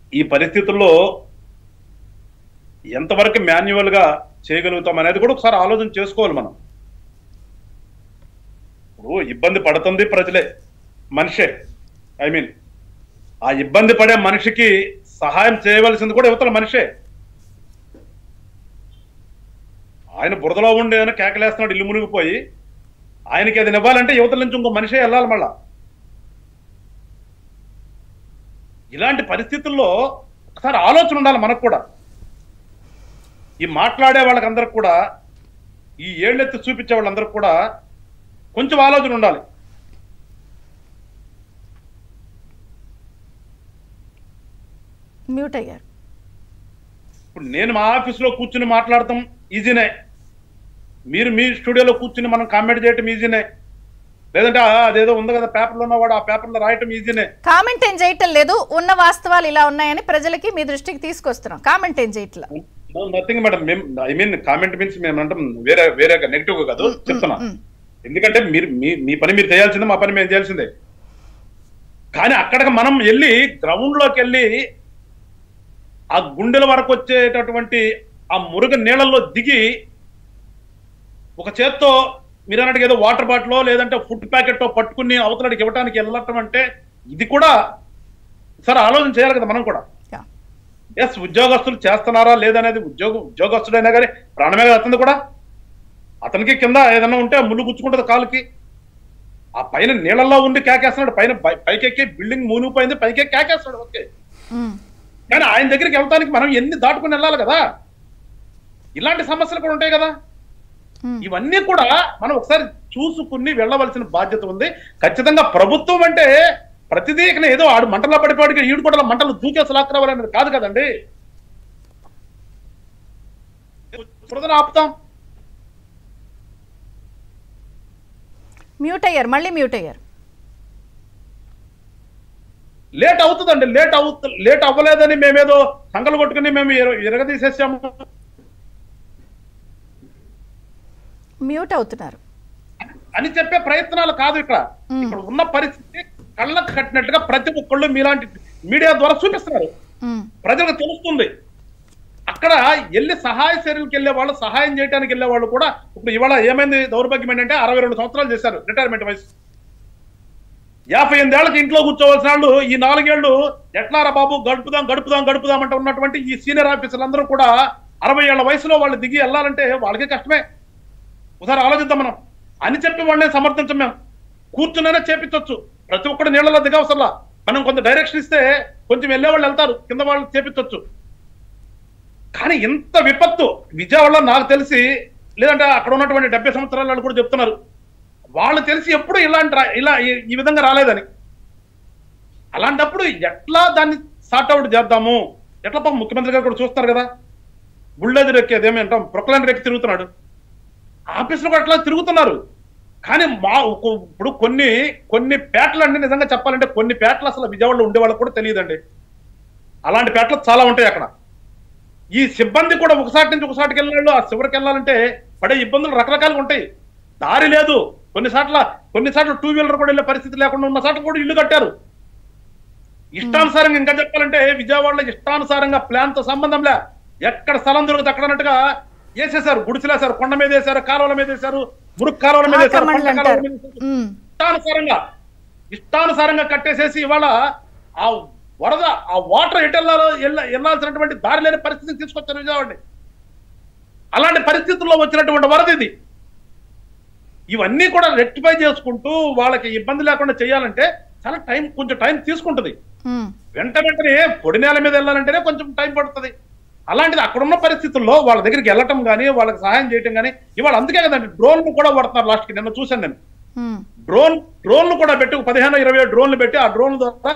ఈ పరిస్థితుల్లో ఎంతవరకు మాన్యువల్ గా చేయగలుగుతాం అనేది కూడా ఒకసారి ఆలోచన చేసుకోవాలి మనం ఇప్పుడు ఇబ్బంది పడుతుంది ప్రజలే మనిషే ఐ మీన్ ఆ ఇబ్బంది పడే మనిషికి సహాయం చేయవలసింది కూడా యువతల మనిషే ఆయన బురదలో ఉండి ఏమైనా కేకలేస్తున్నాడు ఇల్లు మునిగిపోయి ఆయనకి అది ఇవ్వాలంటే యువతల నుంచి ఇంకో మనిషే వెళ్ళాలి మళ్ళా ఇలాంటి పరిస్థితుల్లో ఒకసారి ఆలోచన ఉండాలి మనకు కూడా ఈ మాట్లాడే వాళ్ళకందరికి కూడా ఈ ఏళ్ళెత్తి చూపించే వాళ్ళందరికి కూడా కొంచెం ఆలోచన ఉండాలి మ్యూట్ అయ్యారు ఇప్పుడు నేను మా ఆఫీస్లో కూర్చుని మాట్లాడటం ఈజీనే మీరు మీ స్టూడియోలో కూర్చుని మనం కామెంట్ చేయటం ఈజీనే లేదంటే "ఆ, అదేదో ఉంది కదా పేపర్లో ఉన్నవాడు ఆ పేపర్లో రాయటం ఈజీనే కామెంట్ ఏం చేయటం లేదు ఉన్న వాస్తవాలు ఇలా ఉన్నాయని ప్రజలకి మీ దృష్టికి తీసుకొస్తున్నాం కామెంట్ ఏం చేయట్లా నథింగ్ మేడం మేము ఐ మీన్ కామెంట్ మీన్స్ మేము అంటాం వేరే వేరే నెగిటివ్ కాదు చెప్తున్నా మ్. ఎందుకంటే మీరు మీ మీ పని మీరు చేయాల్సిందే మా పని మేము చేయాల్సిందే కానీ అక్కడికి మనం వెళ్ళి గ్రౌండ్ లోకి వెళ్ళి ఆ గుండెల వరకు వచ్చేటటువంటి ఆ మురుగ నీళ్ళల్లో దిగి ఒక చేత్తో మీరు అన్నట్టుగా ఏదో వాటర్ బాటిల్ లేదంటే ఫుడ్ ప్యాకెట్ పట్టుకుని అవతలడికి ఇవ్వడానికి వెళ్ళటం అంటే ఇది కూడా సరే ఆలోచన చేయాలి కదా మనం కూడా Yeah. ఎస్ ఉద్యోగస్తులు చేస్తున్నారా లేదనేది ఉద్యోగ ఉద్యోగస్తుడైనా కానీ ప్రాణమే కదా అతను కూడా అతనికి కింద ఏదన్నా ఉంటే ముళ్ళు గుచ్చుకుంటుంది కాలుకి ఆ పైన నీళ్ళల్లో ఉండి కేకేస్తున్నాడు పైన పై- పైకెక్కి బిల్డింగ్ మూనిపోయింది పైకి కేకేస్తాడు ఓకే మ్. కానీ ఆయన దగ్గరికి వెళ్తానికి మనం ఎన్ని దాటుకుని వెళ్ళాలి కదా ఇలాంటి సమస్యలు కూడా ఉంటాయి కదా మ్. ఇవన్నీ కూడా మనం ఒకసారి చూసుకుని వెళ్ళవలసిన బాధ్యత ఉంది ఖచ్చితంగా ప్రభుత్వం అంటే ప్రతిదీ ఇకన ఏదో ఆడు మంటల్లో పడిపోయాడు ఈడు కూడా మంటలు దూకేసి లాక్కురావాలనేది కాదు కదండి బురదను ఆపుతాం మ్యూట్ అయ్యారు మళ్ళీ మ్యూట్ అయ్యారు లేట్ అవుతుందండి లేట్ అవుతు లేట్ అవ్వలేదని మేమేదో సంకలు కొట్టుకుని మేము ఇర- ఇరగదీసేసాము మ్యూట్ అవుతున్నారు అని చెప్పే ప్రయత్నాలు కాదు ఇక్కడ మ్. ఇక్కడ ఉన్న పరిస్థితి కళ్ళకు కట్టినట్టుగా ప్రతి ఒక్కళ్ళు మీలాంటి మీడియా ద్వారా చూపిస్తున్నారు మ్. ప్రజలకు తెలుస్తుంది అక్కడ వెళ్ళి సహాయ చర్యలకు వెళ్ళే వాళ్ళు సహాయం చేయడానికి వెళ్ళే వాళ్ళు కూడా ఇప్పుడు ఇవాళ ఏమైంది దౌర్భాగ్యం ఏంటంటే అరవై రెండు సంవత్సరాలు చేశారు రిటైర్మెంట్ వయసు యాభై ఎనిమిదేళ్లకి ఇంట్లో కూర్చోవలసిన వాళ్ళు ఈ నాలుగేళ్లు ఎట్లారా బాబు గడుపుదాం గడుపుదాం గడుపుదాం అంటే ఉన్నటువంటి ఈ సీనియర్ ఆఫీసర్లందరూ కూడా అరవై ఏళ్ల వయసులో వాళ్ళు దిగి వెళ్ళాలంటే వాళ్ళకే కష్టమే ఒకసారి ఆలోచిద్దాం మనం అని చెప్పి వాళ్ళని సమర్థించం మేము కూర్చున్నైనా చేపించవచ్చు ప్రతి ఒక్కటి నీళ్ళలో దిగవసరలా మనం కొంత డైరెక్షన్ ఇస్తే కొంచెం వెళ్ళే వాళ్ళు వెళ్తారు కింద వాళ్ళు చేపించవచ్చు కానీ ఇంత విపత్తు విజయవాడలో నాకు తెలిసి లేదంటే అక్కడ ఉన్నటువంటి డెబ్బై సంవత్సరాల వాళ్ళు కూడా చెప్తున్నారు వాళ్ళు తెలిసి ఎప్పుడు ఇలాంటి రా- ఇలా ఈ- ఈ విధంగా రాలేదని అలాంటప్పుడు ఎట్లా దాన్ని సార్ట్ అవుట్ చేద్దాము ఎట్లా పాపం ముఖ్యమంత్రి గారు కూడా చూస్తారు కదా బుల్డోజర్ ఎక్కేది ఏమంటాం ప్రొక్లైనర్ ఎక్కి తిరుగుతున్నాడు ఆఫీసులు కూడా అట్లా తిరుగుతున్నారు కానీ మా ఒక- ఇప్పుడు కొన్ని కొన్ని పేటలు అండి నిజంగా చెప్పాలంటే కొన్ని పేటలు అసలు విజయవాడలో ఉండే వాళ్ళకి కూడా తెలియదండి అలాంటి పేటలు చాలా ఉంటాయి అక్కడ ఈ సిబ్బంది కూడా ఒకసారి నుంచి ఒకసారికి వెళ్ళినాళ్ళు ఆ చివరికి వెళ్ళాలంటే పడే ఇబ్బందులు రకరకాలుగా ఉంటాయి దారి లేదు కొన్నిసార్లు కొన్నిసార్లు టూ వీలర్ కూడా వెళ్ళే పరిస్థితి లేకుండా ఉన్న సార్లు కూడా ఇల్లు కట్టారు ఇష్టానుసారంగా ఇంకా చెప్పాలంటే విజయవాడలో ఇష్టానుసారంగా ప్లాన్ తో సంబంధం లే ఎక్కడ స్థలం దొరికితే అక్కడ అన్నట్టుగా వేసేశారు గుడిసెలేశారు కొండ మీద వేశారు కాలువల మీద వేశారు మురుగు కాలువల మీద వేశారు ఆక్రమణలు పంట కాలువల అంటారు మీద వేశారు. మ్. ఇష్టానుసారంగా ఇష్టానుసారంగా కట్టేసేసి ఇవాళ ఆ వరద ఆ వాటర్ ఎటు వెళ్ళాలో వెళ్ళ- వెళ్ళాల్సినటువంటి దారి లేని పరిస్థితికి తీసుకొచ్చారు విజయవాడని అలాంటి పరిస్థితుల్లో వచ్చినటువంటి వరద ఇది ఇవన్నీ కూడా రెక్టిఫై చేసుకుంటూ వాళ్ళకి ఇబ్బంది లేకుండా చేయాలంటే చాలా టైం కొంచెం టైం తీసుకుంటుంది మ్. వెంట వెంటనే పొడి నేల మీద వెళ్ళాలంటేనే కొంచెం టైం పడుతుంది అలాంటిది అక్కడ ఉన్న పరిస్థితుల్లో వాళ్ళ దగ్గరికి వెళ్ళటం కానీ వాళ్ళకి సహాయం చేయటం కానీ ఇవాళ అందుకే కదండి డ్రోన్లు కూడా వాడుతున్నారు లాస్ట్కి నిన్న చూశాను నేను మ్. డ్రోన్ డ్రోన్లు కూడా పెట్టి ఒక పదిహేను ఇరవై డ్రోన్లు పెట్టి ఆ డ్రోన్ ద్వారా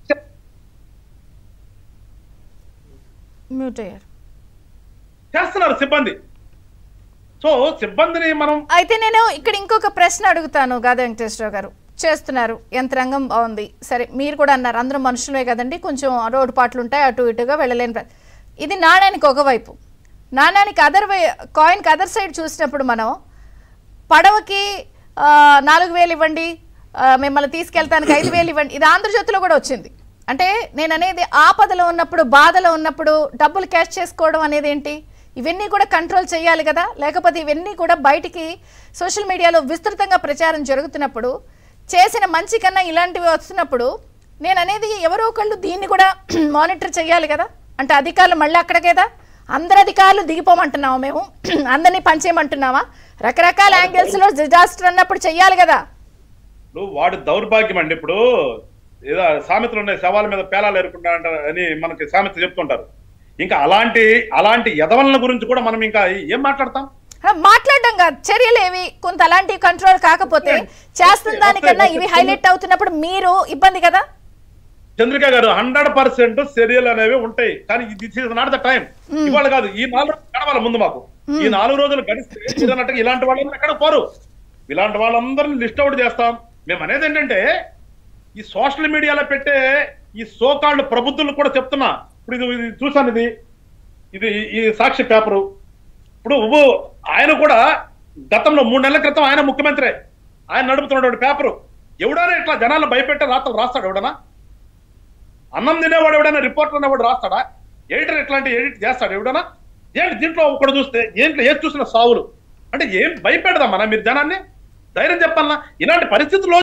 మ్యూట్ అయ్యారు చేస్తున్నారు సిబ్బంది సో సిబ్బందిని మనం అయితే నేను ఇక్కడ ఇంకొక ప్రశ్న అడుగుతాను గాదా వెంకటేశ్వరరావు గారు చేస్తున్నారు యంత్రాంగం బాగుంది సరే మీరు కూడా అన్నారు అందరూ మనుషులే కదండి కొంచెం రోడ్డు పాటలు ఉంటాయి అటు ఇటుగా వెళ్ళలేని ప్ర- ఇది నాణానికి ఒకవైపు నాణానికి అదర్ వై కాయిన్కి అదర్ సైడ్ చూసినప్పుడు మనం పడవకి ఆ, నాలుగు వేలు ఇవ్వండి ఆ, మిమ్మల్ని తీసుకెళ్తానికి ఐదు వేలు ఇవ్వండి ఇది ఆంధ్రజ్యోతిలో కూడా వచ్చింది అంటే నేను అనేది ఆపదలో ఉన్నప్పుడు బాధలో ఉన్నప్పుడు డబ్బులు క్యాష్ చేసుకోవడం అనేది ఏంటి ఇవన్నీ కూడా కంట్రోల్ చేయాలి కదా లేకపోతే ఇవన్నీ కూడా బయటికి సోషల్ మీడియాలో విస్తృతంగా ప్రచారం జరుగుతున్నప్పుడు చేసిన మంచి కన్నా ఇలాంటివి వస్తున్నప్పుడు నేను అనేది ఎవరో ఒకళ్ళు దీన్ని కూడా మానిటర్ చేయాలి కదా అంటే అధికారులు మళ్ళీ అక్కడికేదా అందరు అధికారులు దిగిపోమంటున్నావా మేము అందరినీ పనిచేయమంటున్నావా రకరకాల యాంగిల్స్లో డిజాస్టర్ అన్నప్పుడు చెయ్యాలి కదా ఇప్పుడు వాడి దౌర్భాగ్యం అండి ఇప్పుడు ఏదో సామెతలు ఉన్నాయి శవాల మీద పేలాలు ఎరుకుంటా అంటారు అని మనకి సామెత చెప్తుంటారు ఇంకా అలాంటి అలాంటి యదవల గురించి కూడా మనం ఇంకా ఏం మాట్లాడతాం ఆ, మాట్లాడడం కాదు చర్యలు ఏవి కొంత అలాంటివి కంట్రోల్ కాకపోతే చేస్తున్న దానికన్నా ఇవి హైలైట్ అవుతున్నప్పుడు మీరు ఇబ్బంది కదా చంద్రిక గారు హండ్రెడ్ పర్సెంట్ చర్యలు అనేవి ఉంటాయి కానీ this is not the time ఇవాళ కాదు ఈ నాలుగు రోజులు గడవాలి ముందు మాకు ఈ నాలుగు రోజులు గడిస్తే మీరు అన్నట్టుగా ఇలాంటి వాళ్ళందరూ ఎక్కడ పోరు ఇలాంటి వాళ్ళందరిని లిస్ట్ అవుట్ చేస్తాం మేము అనేది ఏంటంటే ఈ సోషల్ మీడియాలో పెట్టే ఈ సోకాళ్ళు ప్రబుద్ధులు కూడా చెప్తున్నా ఇప్పుడు ఇది ఇది చూసాను ఇది ఇది ఈ సాక్షి పేపరు ఇప్పుడు ఉవ్వు ఆయన కూడా గతంలో మూడు నెలల క్రితం ఆయన ముఖ్యమంత్రి ఆయన నడుపుతున్నటువంటి పేపరు ఎవడైనా ఇట్లా జనాలను భయపెట్టే రాతలు రాస్తాడు ఎవడనా అన్నం తినేవాడు ఎవడైనా రిపోర్టర్ అనేవాడు రాస్తాడా ఎడిటర్ ఇట్లాంటి ఎడిట్ చేస్తాడు ఎవడన్నా ఏంటి దీంట్లో ఒకటి చూస్తే ఏంట్లో ఏది చూసిన సావులు అంటే ఏం భయపెడదాం మన మీరు జనాన్ని ధైర్యం చెప్పాలన్నా ఇలాంటి పరిస్థితుల్లో